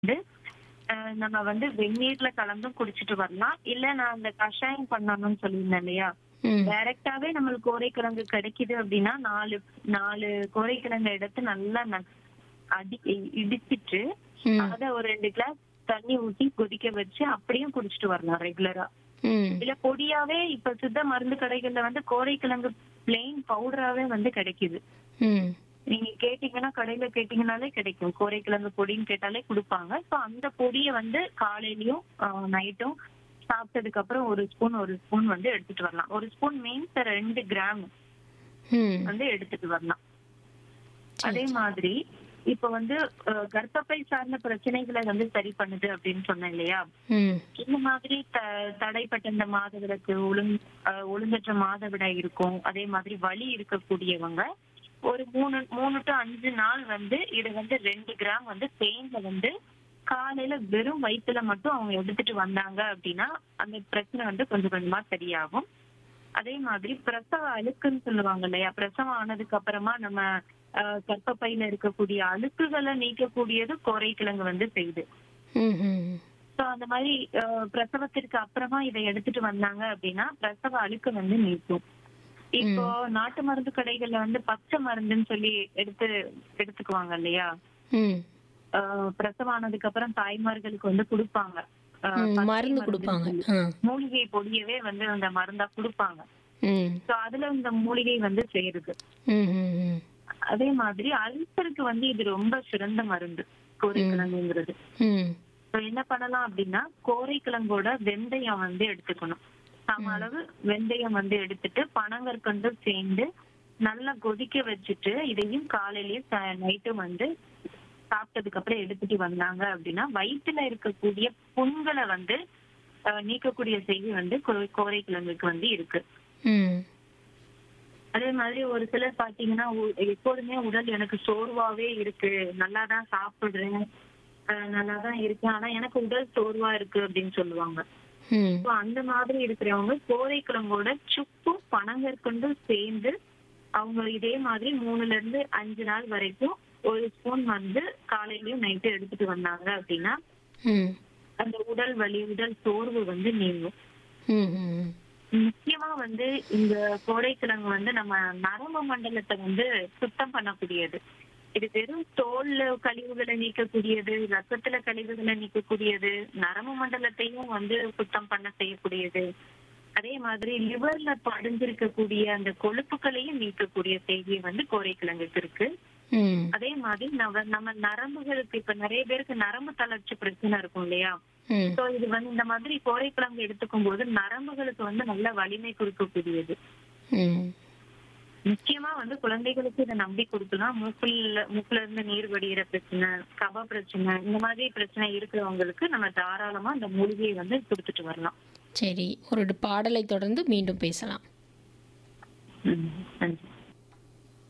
வந்து அஹ், நம்ம வந்து வெந்நீர்ல கலந்தும் குடிச்சிட்டு வரலாம் இல்ல நான் அந்த கஷாயம் பண்ணணும்னு சொல்லியிருந்தேன் இல்லையா ம் டைரக்டாவே நம்மளுக்கு கோரைக்கிழங்கு கிடைக்குது அப்படின்னா நாலு நாலு கோரைக்கிழங்கு எடுத்து நல்லா ந- அடி இடிச்சிட்டு ம் அத ஒரு ரெண்டு கிளாஸ் தண்ணி ஊத்தி கொதிக்க வச்சு அப்படியும் குடிச்சிட்டு வரலாம் ரெகுலரா ம் இல்ல பொடியாவே இப்ப சித்த மருந்து கடைகள்ல வந்து கோரைக்கிழங்கு பிளெயின் பவுடராவே வந்து கிடைக்குது ம் நீங்க கேட்டீங்கன்னா கடையில கேட்டீங்கன்னாலே கிடைக்கும் கோரைக்கிழங்கு பொடின்னு கேட்டாலே கொடுப்பாங்க ஸோ அந்த பொடியை வந்து காலையிலயும் நைட்டும் சாப்பிட்டதுக்கு அப்புறம் ஒரு ஸ்பூன் ஒரு ஸ்பூன் வந்து எடுத்துட்டு வரலாம் ஒரு ஸ்பூன் மீன்ஸ் ரெண்டு கிராம் ம் வந்து எடுத்துட்டு வரலாம் அதே மாதிரி இப்ப வந்து அஹ், கர்ப்பப்பை சார்ந்த பிரச்சனைகளை வந்து சரி பண்ணுது அப்படின்னு சொன்னேன் இல்லையா ம் இந்த மாதிரி த தடைப்பட்ட இந்த மாதவிலக்கு ஒழுங் அஹ், ஒழுங்கற்ற மாதவிடாய் இருக்கும் அதே மாதிரி வலி இருக்கக்கூடியவங்க ஒரு மூணு மூணு டு அஞ்சு நாள் வந்து இது வந்து ரெண்டு கிராம் வந்து தேன்ல வந்து காலையில வெறும் வயிற்றுல மட்டும் அவங்க எடுத்துட்டு வந்தாங்க அப்படின்னா அந்த பிரச்சனை வந்து கொஞ்சம் கொஞ்சமா சரியாகும் அதே மாதிரி பிரசவ அழுக்குன்னு சொல்லுவாங்க இல்லையா பிரசவம் ஆனதுக்கு அப்புறமா நம்ம அஹ், கர்ப்பப்பையில இருக்கக்கூடிய அழுக்குகளை நீக்கக்கூடியது கோரைக்கிழங்கு வந்து செய்யுது ம் ம் சோ அந்த மாதிரி அஹ், பிரசவத்திற்கு அப்புறமா இதை எடுத்துட்டு வந்தாங்க அப்படின்னா பிரசவ அழுக்கு வந்து நீக்கும் இப்போ நாட்டு மருந்து கடைகள்ல வந்து பச்சை மருந்துன்னு சொல்லி எடுத்து எடுத்துக்குவாங்க இல்லையா ம் அஹ், பிரசவம் ஆனதுக்கு அப்புறம் தாய்மார்களுக்கு வந்து கொடுப்பாங்க அஹ், ம், பச்சை மருந்து கொடுப்பாங்க ஆ மூலிகை பொடியவே வந்து அந்த மருந்தா கொடுப்பாங்க ம் சோ அதுல இந்த மூலிகை வந்து சேருது ம் ம் ம் அதே மாதிரி அல்சருக்கு வந்து இது ரொம்ப சிறந்த மருந்து கோரைக்கிழங்குங்கிறது ம் இப்ப என்ன பண்ணலாம் அப்படின்னா கோரைக்கிழங்கோட வெந்தயம் வந்து எடுத்துக்கணும் சம அளவு வெந்தயம் வந்து எடுத்துட்டு பனங்கற்கண்டு சேர்ந்து நல்லா கொதிக்க வச்சுட்டு இதையும் காலையிலயும் நைட்டும் வந்து சாப்பிட்டதுக்கு அப்புறம் எடுத்துட்டு வந்தாங்க அப்படின்னா வயிற்றுல இருக்கக்கூடிய புண்களை வந்து அஹ், நீக்கக்கூடிய செய்தி வந்து கோ- கோரைக்கிழங்குக்கு வந்து இருக்கு ம் அதே மாதிரி ஒரு சிலர் பாத்தீங்கன்னா உ- எப்போதுமே உடல் எனக்கு சோர்வாவே இருக்கு நல்லா தான் சாப்பிடுறேன் நல்லா தான் இருக்கேன் ஆனா எனக்கு உடல் சோர்வா இருக்கு அப்படின்னு சொல்லுவாங்க ம் So, அந்த மாதிரி இருக்கிறவங்க கோரைக்கிழங்கோட சுப்பும் பனங்கற்கண்டும் சேர்ந்து அவங்க இதே மாதிரி மூணுல இருந்து அஞ்சு நாள் வரைக்கும் ஒரு ஸ்பூன் வந்து காலையிலயும் நைட்டு எடுத்துட்டு வந்தாங்க அப்படின்னா ம் அந்த உடல் வலி உடல் சோர்வு வந்து நீங்கும் ம் ம் முக்கியமா வந்து இந்த கோடைக்கிழங்கு வந்து நம்ம நரம்பு மண்டலத்தை வந்து சுத்தம் பண்ணக்கூடியது இது வெறும் தோல்ல கழிவுகளை நீக்கக்கூடியது ரத்தத்துல கழிவுகளை நீக்கக்கூடியது நரம்பு மண்டலத்தையும் வந்து சுத்தம் பண்ண செய்யக்கூடியது அதே மாதிரி லிவர்ல படிஞ்சிருக்கக்கூடிய அந்த கொழுப்புகளையும் நீக்கக்கூடிய செய்தி வந்து கோரைக்கிழங்குக்கு இருக்கு ம் அதே மாதிரி நம்ம நம்ம நரம்புகளுக்கு இப்ப நிறைய பேருக்கு நரம்பு தளர்ச்சி பிரச்சனை இருக்கும் இல்லையா ம் சோ இது வந்து இந்த மாதிரி கோரைக்கிழங்கு எடுத்துக்கும் போது நரம்புகளுக்கு வந்து நல்ல வலிமை கொடுக்கக்கூடியது ம் முக்கியமா வந்து குழந்தைகளுக்கு இதை நம்பி கொடுக்கலாம் மூக்குல மூக்குல இருந்து நீர் வடிகிற பிரச்சனை கப பிரச்சனை இந்த மாதிரி பிரச்சனை இருக்கிறவங்களுக்கு நம்ம தாராளமா இந்த மூலிகையை வந்து கொடுத்துட்டு வரலாம் சரி ஒரு பாடலை தொடர்ந்து மீண்டும் பேசலாம் ம், நன்றி